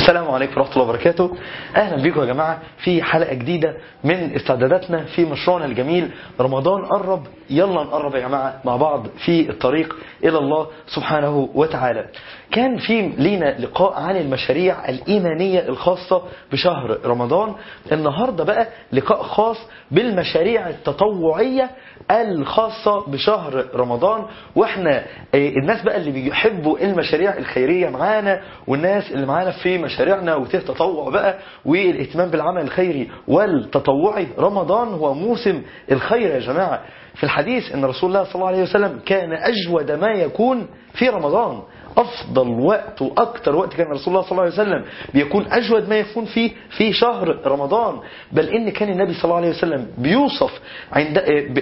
السلام عليكم ورحمة الله وبركاته أهلا بكم يا جماعة في حلقة جديدة من استعداداتنا في مشروعنا الجميل رمضان قرب يلا نقرب يا جماعة مع بعض في الطريق إلى الله سبحانه وتعالى كان في لينا لقاء عن المشاريع الإيمانية الخاصة بشهر رمضان النهاردة بقى لقاء خاص بالمشاريع التطوعية الخاصة بشهر رمضان واحنا الناس بقى اللي بيحبوا المشاريع الخيرية معانا والناس اللي معانا في مشاريعنا وتتطوع بقى والاهتمام بالعمل الخيري والتطوعي رمضان هو موسم الخير يا جماعة في الحديث ان رسول الله صلى الله عليه وسلم كان اجود ما يكون في رمضان افضل وقت واكتر وقت كان رسول الله صلى الله عليه وسلم بيكون اجود ما يكون فيه في شهر رمضان بل ان كان النبي صلى الله عليه وسلم بيوصف عند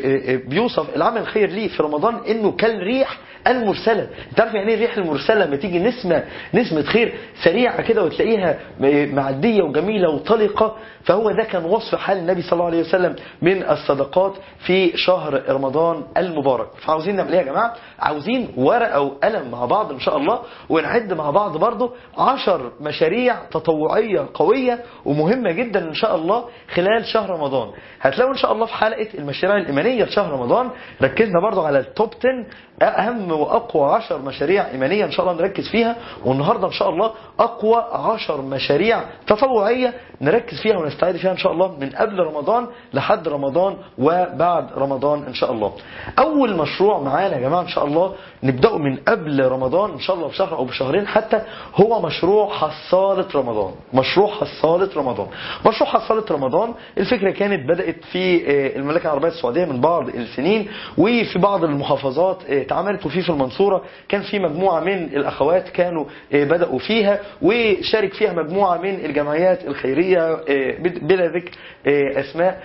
بيوصف العمل الخير ليه في رمضان انه كالريح المرسله انت عارف يعني ايه الريح المرسله لما تيجي نسمه نسمه خير سريعه كده وتلاقيها معديه وجميله وطلقه فهو ده كان وصف حال النبي صلى الله عليه وسلم من الصدقات في شهر رمضان المبارك فعاوزين نعمل ايه يا جماعه عاوزين ورقه وقلم مع بعض ان شاء الله ونعد مع بعض برضو عشر مشاريع تطوعيه قويه ومهمه جدا ان شاء الله خلال شهر رمضان هتلاقوا ان شاء الله في حلقه المشاريع الايمانيه لشهر رمضان ركزنا برضو على التوب 10 اهم واقوى 10 مشاريع ايمانيه ان شاء الله نركز فيها والنهارده ان شاء الله اقوى 10 مشاريع تطوعيه نركز فيها ونستعد فيها ان شاء الله من قبل رمضان لحد رمضان وبعد رمضان ان شاء الله اول مشروع معانا يا جماعه ان شاء الله نبداه من قبل رمضان ان شاء الله بشهر او بشهرين حتى هو مشروع حصاله رمضان مشروع حصاله رمضان مشروع حصاله رمضان الفكره كانت بدات في المملكه العربيه السعوديه من بعض السنين وفي بعض المحافظات اتعملت وفي في المنصورة كان في مجموعة من الأخوات كانوا بدأوا فيها وشارك فيها مجموعة من الجمعيات الخيرية بلا ذكر أسماء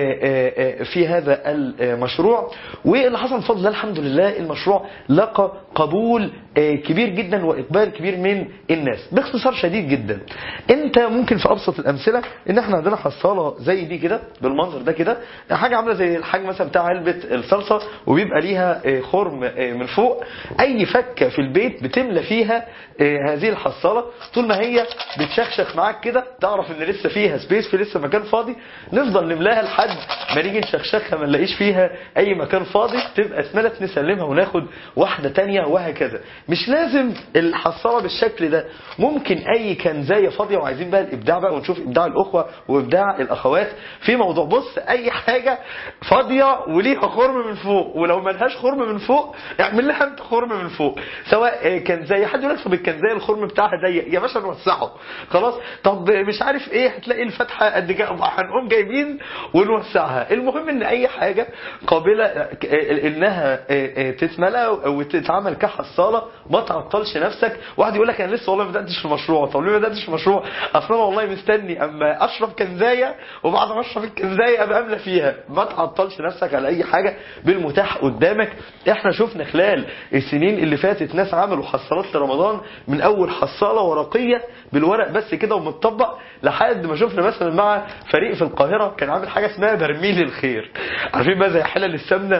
في هذا المشروع واللي حصل بفضل الله الحمد لله المشروع لقى قبول كبير جدا وإقبال كبير من الناس باختصار شديد جدا انت ممكن في أبسط الأمثلة ان احنا عندنا حصالة زي دي كده بالمنظر ده كده حاجة عاملة زي الحجم مثلا بتاع علبة الصلصة وبيبقى ليها خرم من فوق اي فكة في البيت بتملى فيها هذه الحصالة طول ما هي بتشخشخ معاك كده تعرف ان لسه فيها سبيس في لسه مكان فاضي نفضل نملاها لحد ما نيجي نشخشخها ما نلاقيش فيها اي مكان فاضي تبقى اتملت نسلمها وناخد واحدة تانية وهكذا مش لازم الحصالة بالشكل ده ممكن اي كنزاية فاضية وعايزين بقى الابداع بقى ونشوف ابداع الاخوة وابداع الاخوات في موضوع بص اي حاجة فاضية وليها خرم من فوق ولو ملهاش خرم من فوق اعمل لها انت خرم من فوق سواء كان زي حد يقول لك طب الكنزايه الخرم بتاعها ضيق يا باشا نوسعه خلاص طب مش عارف ايه هتلاقي الفتحه قد كده هنقوم جايبين ونوسعها المهم ان اي حاجه قابله انها تتملى وتتعمل كحصاله ما تعطلش نفسك واحد يقول لك انا لسه والله ما بداتش في المشروع طب ليه ما بداتش في المشروع اصل انا والله مستني اما اشرب كنزايه وبعد ما اشرب الكنزايه ابقى املى فيها ما تعطلش نفسك على اي حاجه بالمتاح قدامك احنا شفنا خلال السنين اللي فاتت ناس عملوا حصالات لرمضان من اول حصاله ورقيه بالورق بس كده ومتطبق لحد ما شفنا مثلا مع فريق في القاهره كان عامل حاجه اسمها برميل الخير عارفين بقى زي حلل السمنه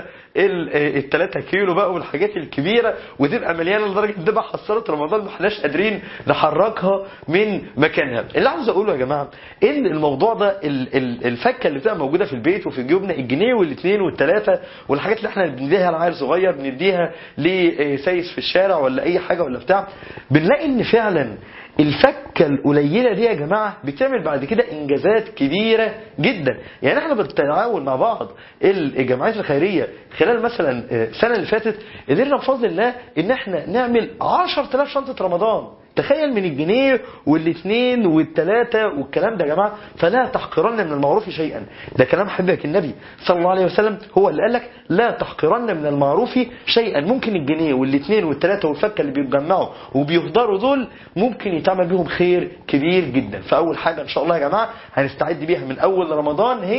ال 3 كيلو بقى والحاجات الكبيره وتبقى مليانه لدرجه تبقى حصاله رمضان ما احناش قادرين نحركها من مكانها اللي عاوز اقوله يا جماعه ان الموضوع ده الفكه اللي بتبقى موجوده في البيت وفي جيوبنا الجنيه والاثنين والثلاثه والحاجات اللي احنا بنديها لعيل صغير بنديها لسايس في الشارع ولا اي حاجه ولا بتاع بنلاقي ان فعلا الفكة القليلة دي يا جماعة بتعمل بعد كده انجازات كبيرة جدا يعني احنا بالتعاون مع بعض الجمعيات الخيرية خلال مثلا السنة اللي فاتت قدرنا بفضل الله ان احنا نعمل 10000 شنطة رمضان تخيل من الجنيه والاثنين والثلاثة والكلام ده يا جماعة فلا تحقرن من المعروف شيئا ده كلام حبيبك النبي صلى الله عليه وسلم هو اللي قال لك لا تحقرن من المعروف شيئا ممكن الجنيه والاثنين والثلاثة والفكة اللي بيتجمعوا وبيهدروا دول ممكن يتعمل بيهم خير كبير جدا فأول حاجة إن شاء الله يا جماعة هنستعد بيها من أول رمضان هي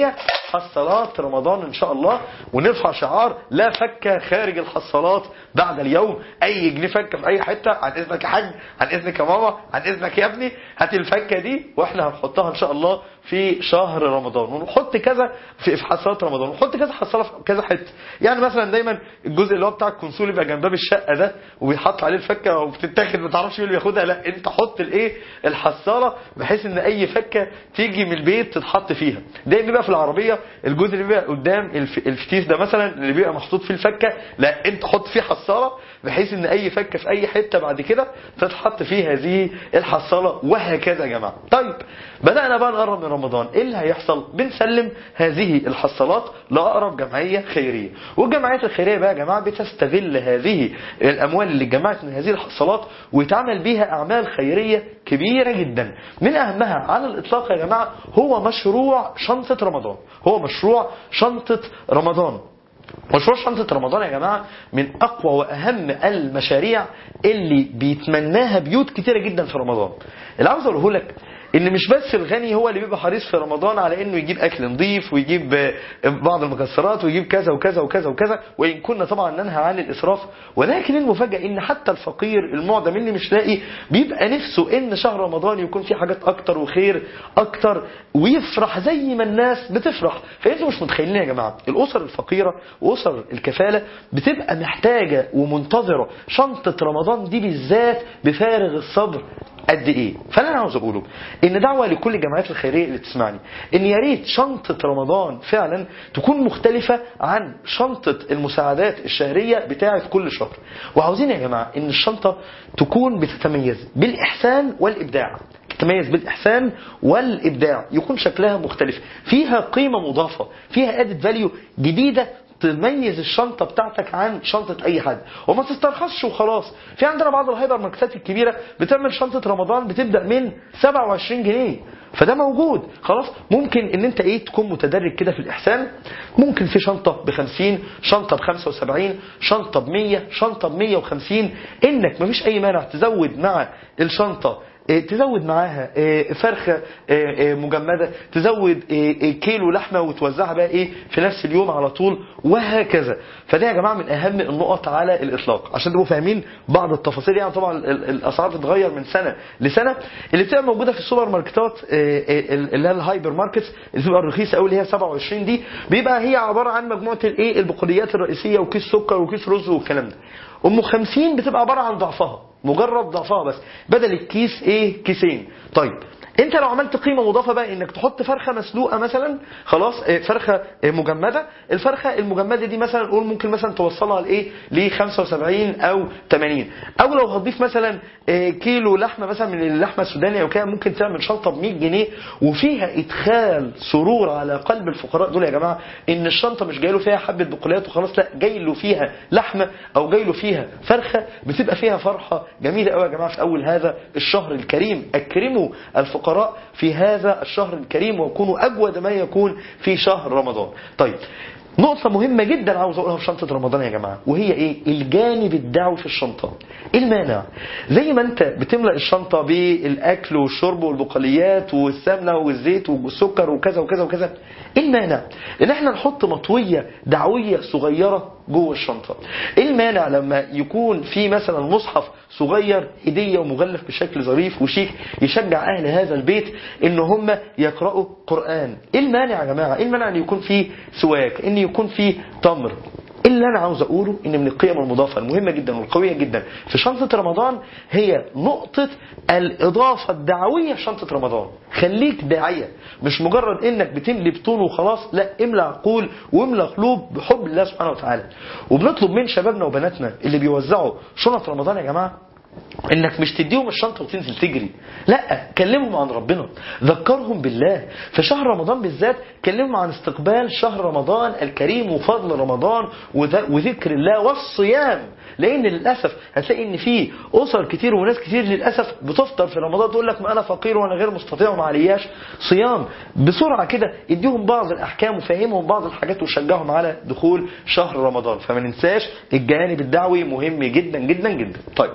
حصالات رمضان ان شاء الله ونرفع شعار لا فكه خارج الحصالات بعد اليوم اي جنيه فكه في اي حته عن اذنك يا حاج عن اذنك يا ماما عن اذنك يا ابني هات الفكه دي واحنا هنحطها ان شاء الله في شهر رمضان ونحط كذا في في حصالات رمضان ونحط كذا حصاله في كذا حته يعني مثلا دايما الجزء اللي هو بتاع الكونسول يبقى جنب باب الشقه ده وبيحط عليه الفكه وبتتاخد ما تعرفش مين اللي بياخدها لا انت حط الايه الحصاله بحيث ان اي فكه تيجي من البيت تتحط فيها ده بيبقى في العربيه الجزء اللي بيبقى قدام الف- الفتيس ده مثلا اللي بيبقى محطوط فيه الفكه لا انت حط فيه حصاله بحيث ان اي فكه في اي حته بعد كده تتحط فيه هذه الحصاله وهكذا يا جماعه طيب بدانا بقى نقرب من رمضان ايه اللي هيحصل بنسلم هذه الحصالات لاقرب جمعيه خيريه والجمعيات الخيريه بقى يا جماعه بتستغل هذه الاموال اللي اتجمعت من هذه الحصالات ويتعمل بيها اعمال خيريه كبيره جدا من اهمها على الاطلاق يا جماعه هو مشروع شنطه رمضان هو مشروع شنطه رمضان مشروع شنطة رمضان يا جماعة من أقوى وأهم المشاريع اللي بيتمناها بيوت كتيرة جدا في رمضان اللي عاوز أقوله لك ان مش بس الغني هو اللي بيبقى حريص في رمضان على انه يجيب اكل نظيف ويجيب آه، بعض المكسرات ويجيب كذا وكذا وكذا وكذا وان كنا طبعا ننهى عن الاسراف ولكن المفاجاه ان حتى الفقير المعدم اللي مش لاقي بيبقى نفسه ان شهر رمضان يكون فيه حاجات اكتر وخير اكتر ويفرح زي ما الناس بتفرح فانتوا مش متخيلين يا جماعه الاسر الفقيره واسر الكفاله بتبقى محتاجه ومنتظره شنطه رمضان دي بالذات بفارغ الصبر قد ايه فانا أنا عاوز اقوله ان دعوه لكل الجمعيات الخيريه اللي تسمعني ان يا ريت شنطه رمضان فعلا تكون مختلفه عن شنطه المساعدات الشهريه بتاعه كل شهر وعاوزين يا جماعه ان الشنطه تكون بتتميز بالاحسان والابداع تتميز بالإحسان والإبداع يكون شكلها مختلف فيها قيمة مضافة فيها added value جديدة تميز الشنطة بتاعتك عن شنطة أي حد وما تسترخصش وخلاص في عندنا بعض الهايبر ماركتات الكبيرة بتعمل شنطة رمضان بتبدأ من 27 جنيه فده موجود خلاص ممكن ان انت ايه تكون متدرج كده في الاحسان ممكن في شنطه ب 50 شنطه ب 75 شنطه ب 100 شنطه ب 150 انك مفيش اي مانع تزود مع الشنطه إيه، تزود معاها إيه، فرخه إيه، إيه، مجمده تزود إيه، إيه، كيلو لحمه وتوزعها بقى ايه في نفس اليوم على طول وهكذا فده يا جماعه من اهم النقط على الاطلاق عشان تبقوا فاهمين بعض التفاصيل يعني طبعا ال- ال- الاسعار بتتغير من سنه لسنه اللي بتبقى موجوده في السوبر ماركتات إيه، إيه، اللي هي الهايبر ماركتس اللي بتبقى الرخيصه قوي اللي هي 27 دي بيبقى هي عباره عن مجموعه الايه البقوليات الرئيسيه وكيس سكر وكيس رز والكلام ده ام 50 بتبقى عباره عن ضعفها مجرد ضعفها بس بدل الكيس ايه كيسين طيب انت لو عملت قيمه مضافه بقى انك تحط فرخه مسلوقه مثلا خلاص اه، فرخه اه، مجمده الفرخه المجمده دي مثلا نقول ممكن مثلا توصلها لايه ل 75 او 80 او لو هتضيف مثلا اه، كيلو لحمه مثلا من اللحمه السودانيه او كده ممكن تعمل شنطه ب 100 جنيه وفيها ادخال سرور على قلب الفقراء دول يا جماعه ان الشنطه مش جاي له فيها حبه بقوليات وخلاص لا جاي له فيها لحمه او جاي له فيها فرخه بتبقى فيها فرحه جميله قوي يا جماعه في اول هذا الشهر الكريم اكرموا الفقراء في هذا الشهر الكريم وكونوا اجود ما يكون في شهر رمضان طيب نقطة مهمة جدا عاوز اقولها في شنطة رمضان يا جماعة وهي ايه؟ الجانب الدعوي في الشنطة. ايه المانع؟ زي ما انت بتملأ الشنطة بالاكل والشرب والبقوليات والسمنة والزيت والسكر وكذا وكذا وكذا. ايه المانع؟ ان احنا نحط مطوية دعوية صغيرة جوه الشنطة. ايه المانع لما يكون في مثلا مصحف صغير هدية ومغلف بشكل ظريف وشيك يشجع اهل هذا البيت ان هم يقرأوا قرآن. ايه المانع يا جماعة؟ ايه المانع ان يكون في سواك؟ ان يكون في تمر؟ اللي انا عاوز اقوله ان من القيم المضافه المهمه جدا والقويه جدا في شنطه رمضان هي نقطه الاضافه الدعويه في شنطه رمضان خليك داعيه مش مجرد انك بتملي بطون وخلاص لا املى عقول واملى قلوب بحب الله سبحانه وتعالى وبنطلب من شبابنا وبناتنا اللي بيوزعوا شنط رمضان يا جماعه انك مش تديهم الشنطه وتنزل تجري لا كلمهم عن ربنا ذكرهم بالله في شهر رمضان بالذات كلمهم عن استقبال شهر رمضان الكريم وفضل رمضان وذ- وذكر الله والصيام لان للاسف هتلاقي ان في اسر كتير وناس كتير للاسف بتفطر في رمضان تقول لك ما انا فقير وانا غير مستطيع وما علياش صيام بسرعه كده اديهم بعض الاحكام وفهمهم بعض الحاجات وشجعهم على دخول شهر رمضان فما ننساش الجانب الدعوي مهم جدا جدا جدا طيب ده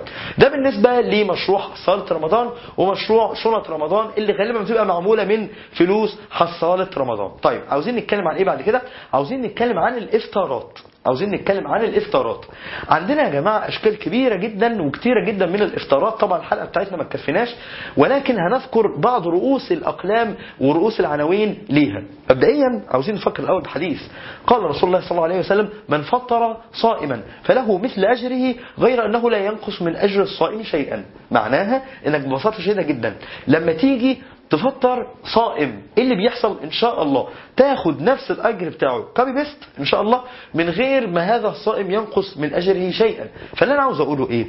بالنسبه لمشروع حصاله رمضان ومشروع شنط رمضان اللي غالبا بتبقى معموله من فلوس حصاله رمضان طيب عاوزين نتكلم عن ايه بعد كده عاوزين نتكلم عن الافطارات عاوزين نتكلم عن الافطارات عندنا يا جماعه اشكال كبيره جدا وكتيره جدا من الافطارات طبعا الحلقه بتاعتنا ما تكفيناش ولكن هنذكر بعض رؤوس الاقلام ورؤوس العناوين ليها مبدئيا عاوزين نفكر الاول بحديث قال رسول الله صلى الله عليه وسلم من فطر صائما فله مثل اجره غير انه لا ينقص من اجر الصائم شيئا معناها انك ببساطه شديده جدا لما تيجي تفطر صائم ايه اللي بيحصل ان شاء الله تاخد نفس الاجر بتاعه كوبي بيست ان شاء الله من غير ما هذا الصائم ينقص من اجره شيئا فاللي انا عاوز اقوله ايه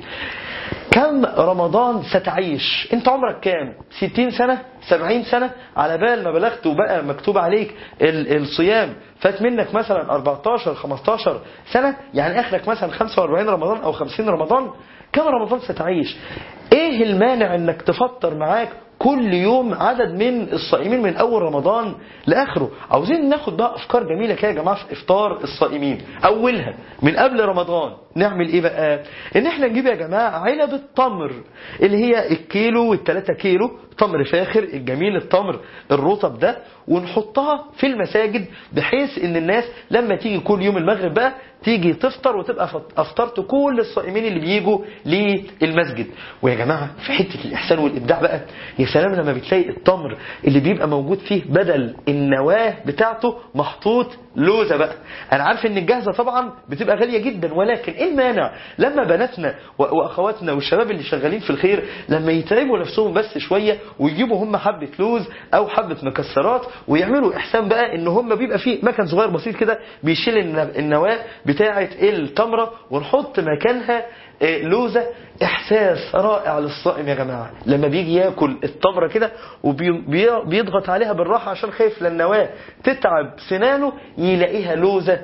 كم رمضان ستعيش انت عمرك كام 60 سنة 70 سنة على بال ما بلغت وبقى مكتوب عليك ال- الصيام فات منك مثلا 14 15 سنة يعني اخرك مثلا 45 رمضان او 50 رمضان كم رمضان ستعيش ايه المانع انك تفطر معاك كل يوم عدد من الصائمين من اول رمضان لاخره عاوزين ناخد بقى افكار جميله كده يا جماعه في افطار الصائمين اولها من قبل رمضان نعمل ايه بقى ان احنا نجيب يا جماعه علب التمر اللي هي الكيلو والتلاتة كيلو تمر فاخر الجميل التمر الرطب ده ونحطها في المساجد بحيث ان الناس لما تيجي كل يوم المغرب بقى تيجي تفطر وتبقى فط- افطرت كل الصائمين اللي بيجوا للمسجد ويا جماعه في حته الاحسان والابداع بقى يا سلام لما بتلاقي التمر اللي بيبقى موجود فيه بدل النواه بتاعته محطوط لوزه بقى انا عارف ان الجاهزه طبعا بتبقى غاليه جدا ولكن ايه المانع لما بناتنا و- واخواتنا والشباب اللي شغالين في الخير لما يتعبوا نفسهم بس شويه ويجيبوا هم حبه لوز او حبه مكسرات ويعملوا احسان بقى ان هم بيبقى فيه مكان صغير بسيط كده بيشيل الن- النواه بتاعه التمره ونحط مكانها آه، لوزه احساس رائع للصائم يا جماعه لما بيجي ياكل التمره كده وبيضغط عليها بالراحه عشان خايف للنواه تتعب سنانه يلاقيها لوزه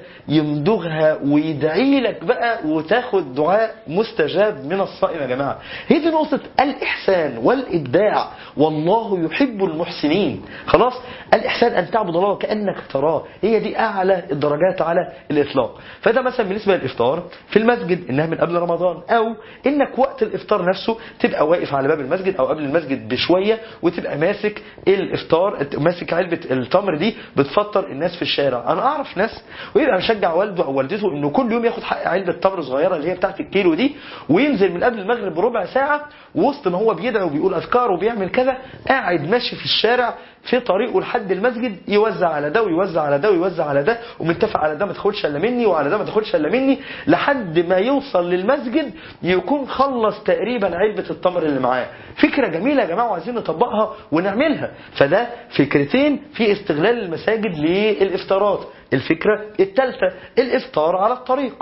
يمضغها ويدعي لك بقى وتاخد دعاء مستجاب من الصائم يا جماعه هي دي نقطه الاحسان والابداع والله يحب المحسنين خلاص الاحسان ان تعبد الله كانك تراه هي دي اعلى الدرجات على الاطلاق فده مثلا بالنسبه للافطار في المسجد انها من قبل رمضان او انك وقت الافطار نفسه تبقى واقف على باب المسجد او قبل المسجد بشويه وتبقى ماسك الافطار ماسك علبه التمر دي بتفطر الناس في الشارع انا اعرف ناس ويبقى مشجع والده او والدته انه كل يوم ياخد حق علبه تمر صغيره اللي هي بتاعت الكيلو دي وينزل من قبل المغرب بربع ساعه وسط ما هو بيدعي وبيقول اذكار وبيعمل كذا قاعد ماشي في الشارع في طريقه لحد المسجد يوزع على ده ويوزع على ده ويوزع على ده ومتفق على ده ما تاخدش الا مني وعلى ده ما تاخدش الا مني لحد ما يوصل للمسجد يكون خلص تقريبا علبه التمر اللي معاه فكره جميله يا جماعه وعايزين نطبقها ونعملها فده فكرتين في استغلال المساجد للافطارات الفكره الثالثه الافطار على الطريق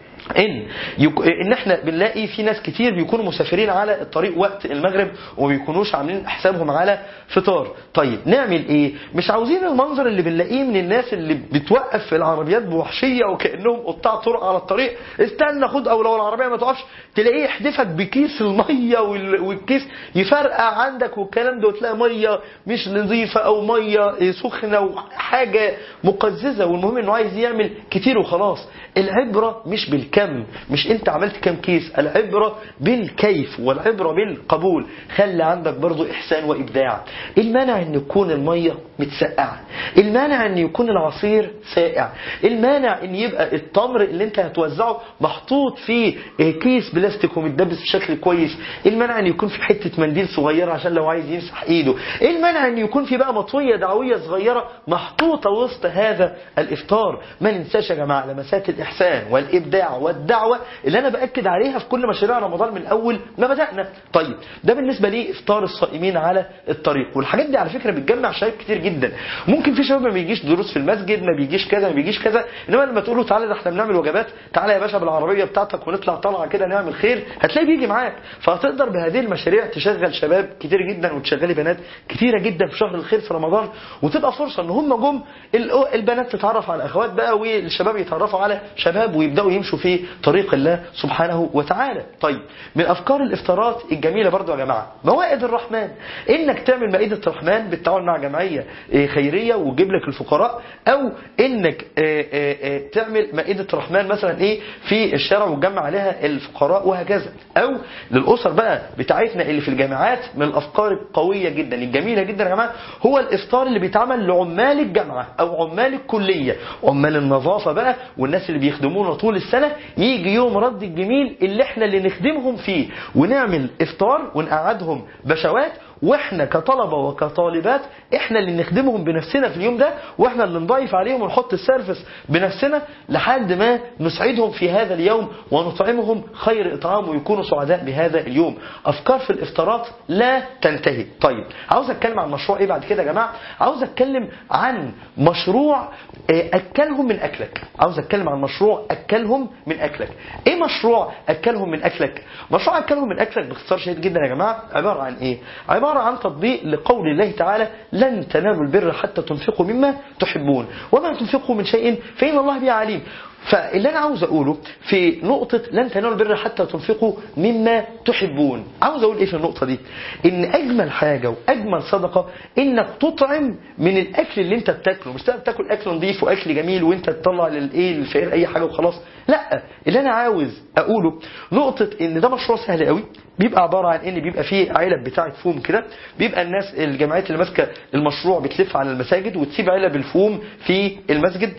ان يك... ان احنا بنلاقي في ناس كتير بيكونوا مسافرين على الطريق وقت المغرب وما بيكونوش عاملين حسابهم على فطار طيب نعمل ايه مش عاوزين المنظر اللي بنلاقيه من الناس اللي بتوقف في العربيات بوحشيه وكانهم قطاع طرق على الطريق استنى خد او لو العربيه ما تقفش تلاقيه يحدفك بكيس الميه وال... والكيس يفرقع عندك والكلام ده وتلاقي ميه مش نظيفه او ميه سخنه وحاجه مقززه والمهم انه عايز يعمل كتير وخلاص العبره مش بالكم مش انت عملت كام كيس العبرة بالكيف والعبرة بالقبول خلي عندك برضو احسان وابداع المانع ان يكون المية متسقعة المانع ان يكون العصير ساقع المانع ان يبقى التمر اللي انت هتوزعه محطوط في كيس بلاستيك ومتدبس بشكل كويس المانع ان يكون في حتة منديل صغيرة عشان لو عايز يمسح ايده المانع ان يكون في بقى مطوية دعوية صغيرة محطوطة وسط هذا الافطار ما ننساش يا جماعة لمسات الاحسان والابداع والدعوة اللي أنا بأكد عليها في كل مشاريع رمضان من أول ما بدأنا طيب ده بالنسبة لي إفطار الصائمين على الطريق والحاجات دي على فكرة بتجمع شباب كتير جدا ممكن في شباب ما بيجيش دروس في المسجد ما بيجيش كذا ما بيجيش كذا إنما لما تقول له تعالى ده احنا بنعمل وجبات تعالى يا باشا بالعربية بتاعتك ونطلع طلعة كده نعمل خير هتلاقي بيجي معاك فهتقدر بهذه المشاريع تشغل شباب كتير جدا وتشغلي بنات كتيرة جدا في شهر الخير في رمضان وتبقى فرصة ان هم جم البنات تتعرف على الاخوات بقى والشباب يتعرفوا على شباب ويبداوا يمشوا في في طريق الله سبحانه وتعالى طيب من افكار الافطارات الجميله برضو يا جماعه موائد الرحمن انك تعمل مائده الرحمن بالتعاون مع جمعيه آه، خيريه وتجيب لك الفقراء او انك آه، آه، آه، تعمل مائده الرحمن مثلا ايه في الشارع وتجمع عليها الفقراء وهكذا او للاسر بقى بتاعتنا اللي في الجامعات من الافكار القويه جدا الجميله جدا يا جماعه هو الافطار اللي بيتعمل لعمال الجامعه او عمال الكليه عمال النظافه بقى والناس اللي بيخدمونا طول السنه يجي يوم رد الجميل اللي احنا اللي نخدمهم فيه ونعمل افطار ونقعدهم بشوات واحنا كطلبة وكطالبات احنا اللي نخدمهم بنفسنا في اليوم ده واحنا اللي نضيف عليهم ونحط السيرفس بنفسنا لحد ما نسعدهم في هذا اليوم ونطعمهم خير اطعام ويكونوا سعداء بهذا اليوم افكار في الافطارات لا تنتهي طيب عاوز اتكلم عن مشروع ايه بعد كده يا جماعه عاوز اتكلم عن مشروع آه، اكلهم من اكلك عاوز اتكلم عن مشروع اكلهم من اكلك ايه مشروع اكلهم من اكلك مشروع اكلهم من اكلك باختصار شديد جدا يا جماعه عباره عن ايه عباره عن تطبيق لقول الله تعالى لن تنالوا البر حتى تنفقوا مما تحبون وما تنفقوا من شيء فان الله به عليم فاللي انا عاوز اقوله في نقطة لن تنالوا البر حتى تنفقوا مما تحبون عاوز اقول ايه في النقطة دي ان اجمل حاجة واجمل صدقة انك تطعم من الاكل اللي انت بتاكله مش تبقى بتاكل اكل نظيف واكل جميل وانت تطلع للايه للفقير اي حاجة وخلاص لا اللي انا عاوز اقوله نقطة ان ده مشروع سهل قوي بيبقى عبارة عن ان بيبقى فيه علب بتاعة فوم كده بيبقى الناس الجمعيات اللي ماسكة المشروع بتلف على المساجد وتسيب علب الفوم في المسجد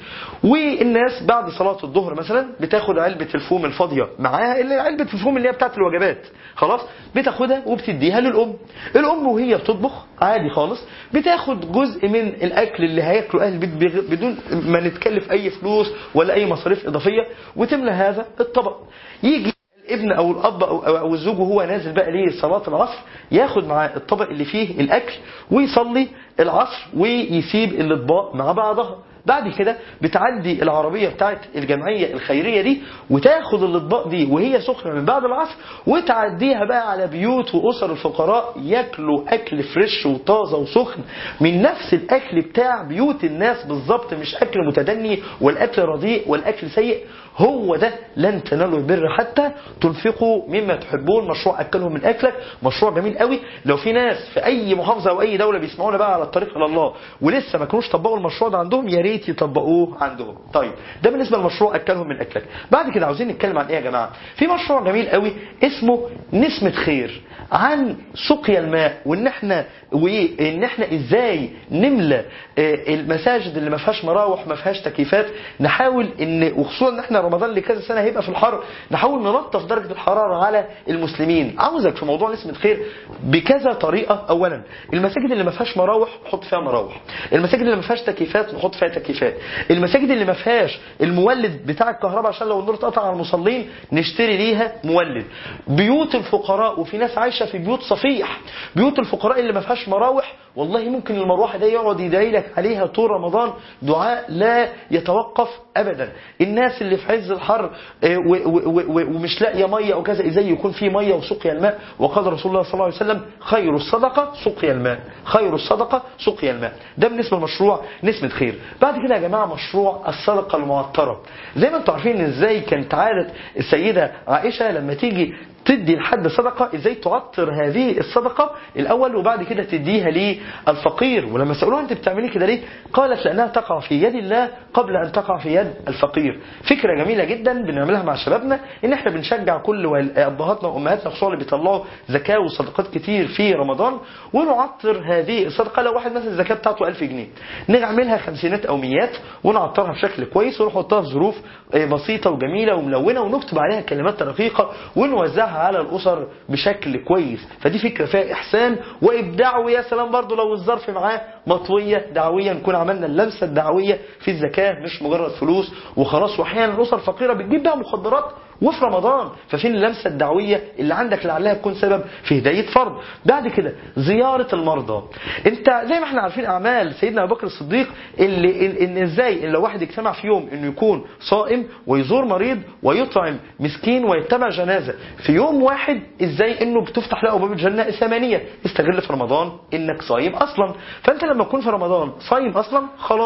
والناس بعد صلاة الظهر مثلا بتاخد علبة الفوم الفاضية معاها اللي علبة الفوم اللي هي بتاعة الوجبات خلاص بتاخدها وبتديها للأم الأم وهي بتطبخ عادي خالص بتاخد جزء من الأكل اللي هياكله أهل البيت بغ- بدون ما نتكلف أي فلوس ولا أي مصاريف إضافية وتملى هذا الطبق يجي الابن او الاب او, أو, أو الزوج وهو نازل بقى ليه صلاه العصر ياخد معاه الطبق اللي فيه الاكل ويصلي العصر ويسيب الاطباق مع بعضها بعد كده بتعدي العربية بتاعت الجمعية الخيرية دي وتاخد الأطباق دي وهي سخنة من بعد العصر وتعديها بقى على بيوت وأسر الفقراء ياكلوا أكل فريش وطازة وسخن من نفس الأكل بتاع بيوت الناس بالظبط مش أكل متدني والأكل رديء والأكل سيء هو ده لن تنالوا البر حتى تنفقوا مما تحبون مشروع أكلهم من أكلك مشروع جميل قوي لو في ناس في أي محافظة أو أي دولة بيسمعونا بقى على الطريق إلى الله ولسه ما كانوش طبقوا المشروع ده عندهم يا ريت يطبقوه عندهم طيب ده بالنسبة لمشروع أكلهم من أكلك بعد كده عاوزين نتكلم عن إيه يا جماعة في مشروع جميل قوي اسمه نسمة خير عن سقيا الماء وان احنا وان احنا ازاي نملى آه، المساجد اللي ما فيهاش مراوح ما فيهاش تكييفات نحاول ان وخصوصا ان احنا رمضان لكذا سنه هيبقى في الحر نحاول نلطف درجه الحراره على المسلمين عاوزك في موضوع نسمه خير بكذا طريقه اولا المساجد اللي ما فيهاش مراوح نحط فيها مراوح المساجد اللي ما فيهاش تكييفات نحط فيها تكييفات المساجد اللي ما فيهاش المولد بتاع الكهرباء عشان لو النور اتقطع على المصلين نشتري ليها مولد بيوت الفقراء وفي ناس عايشه في بيوت صفيح بيوت الفقراء اللي ما فيهاش مراوح والله ممكن المروحه ده يقعد يدعي لك عليها طول رمضان دعاء لا يتوقف ابدا الناس اللي في عز الحر آه، و- و- و- ومش لاقيه ميه او كذا ازاي يكون في ميه وسقيا الماء وقال رسول الله صلى الله عليه وسلم خير الصدقه سقيا الماء خير الصدقه سقيا الماء ده بالنسبه لمشروع نسمه خير بعد كده يا جماعه مشروع الصدقه المعطره زي ما انتم عارفين ازاي كانت عاده السيده عائشه لما تيجي تدي لحد صدقة ازاي تعطر هذه الصدقة الاول وبعد كده تديها للفقير ولما سألوها انت بتعملي كده ليه قالت لانها تقع في يد الله قبل ان تقع في يد الفقير فكرة جميلة جدا بنعملها مع شبابنا ان احنا بنشجع كل وال- ابهاتنا وامهاتنا خصوصا اللي بيطلعوا زكاة وصدقات كتير في رمضان ونعطر هذه الصدقة لو واحد مثلا الزكاة بتاعته 1000 جنيه نعملها خمسينات او ميات ونعطرها بشكل كويس ونحطها في ظروف آه، بسيطة وجميلة وملونة ونكتب عليها كلمات رقيقة ونوزعها على الأسر بشكل كويس فدي فكرة فيها إحسان وإبداع ويا سلام برضو لو الظرف معاه مطوية دعوية نكون عملنا اللمسة الدعوية في الزكاة مش مجرد فلوس وخلاص وأحيانا الأسر فقيرة بتجيب بقى مخدرات وفي رمضان ففين اللمسة الدعوية اللي عندك لعلها تكون سبب في هداية فرد بعد كده زيارة المرضى انت زي ما احنا عارفين اعمال سيدنا ابو بكر الصديق اللي ان, إن ازاي ان لو واحد اجتمع في يوم انه يكون صائم ويزور مريض ويطعم مسكين ويتبع جنازة في يوم واحد ازاي انه بتفتح له ابواب الجنة الثمانية استغل في رمضان انك صايم اصلا فانت لما تكون في رمضان صايم اصلا خلاص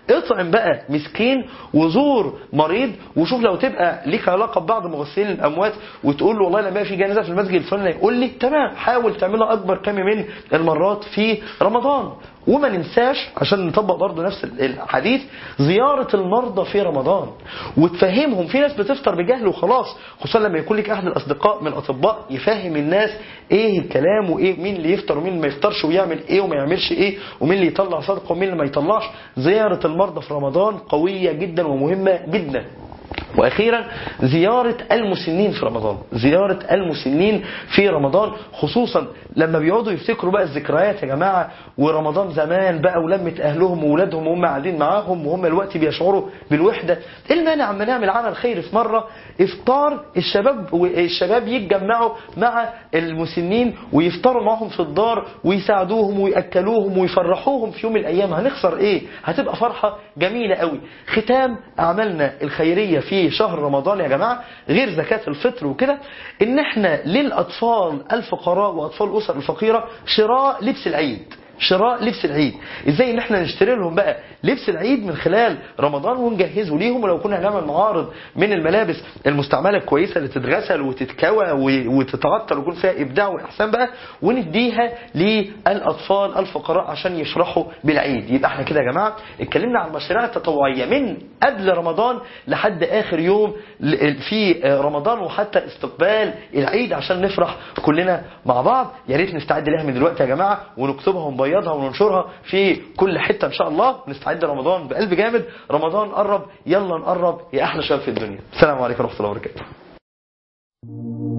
اطعم بقى مسكين وزور مريض وشوف لو تبقى ليك علاقه ببعض مغسلين الاموات وتقول له والله لما في جنازه في المسجد الفلاني يقول لي تمام حاول تعملها اكبر كم من المرات في رمضان وما ننساش عشان نطبق برضه نفس الحديث زيارة المرضى في رمضان وتفهمهم في ناس بتفطر بجهل وخلاص خصوصا لما يكون لك أحد الأصدقاء من الأطباء يفهم الناس إيه الكلام وإيه مين اللي يفطر ومين اللي ما يفطرش ويعمل إيه وما يعملش إيه ومين اللي يطلع صدقة ومين اللي ما يطلعش زيارة المرضى في رمضان قوية جدا ومهمة جدا واخيرا زيارة المسنين في رمضان زيارة المسنين في رمضان خصوصا لما بيقعدوا يفتكروا بقى الذكريات يا جماعة ورمضان زمان بقى ولمة اهلهم وولادهم وهم قاعدين معاهم وهم الوقت بيشعروا بالوحدة ايه المانع اما نعمل عمل خير في مرة افطار الشباب الشباب يتجمعوا مع المسنين ويفطروا معهم في الدار ويساعدوهم ويأكلوهم ويفرحوهم في يوم من الايام هنخسر ايه هتبقى فرحة جميلة قوي ختام اعمالنا الخيرية في شهر رمضان يا جماعة غير زكاة الفطر وكده ان احنا للاطفال الفقراء واطفال الاسر الفقيرة شراء لبس العيد شراء لبس العيد ازاي ان احنا نشتري لهم بقى لبس العيد من خلال رمضان ونجهزه ليهم ولو كنا هنعمل معارض من الملابس المستعمله الكويسه اللي تتغسل وتتكوى وتتغطى ويكون فيها ابداع واحسان بقى ونديها للاطفال الفقراء عشان يفرحوا بالعيد يبقى احنا كده يا جماعه اتكلمنا عن المشاريع التطوعيه من قبل رمضان لحد اخر يوم في رمضان وحتى استقبال العيد عشان نفرح كلنا مع بعض يا ريت نستعد لها من دلوقتي يا جماعه ونكتبها ونبيضها وننشرها في كل حته ان شاء الله نستعد رمضان بقلب جامد رمضان قرب يلا نقرب يا احلى شباب في الدنيا السلام عليكم ورحمه الله وبركاته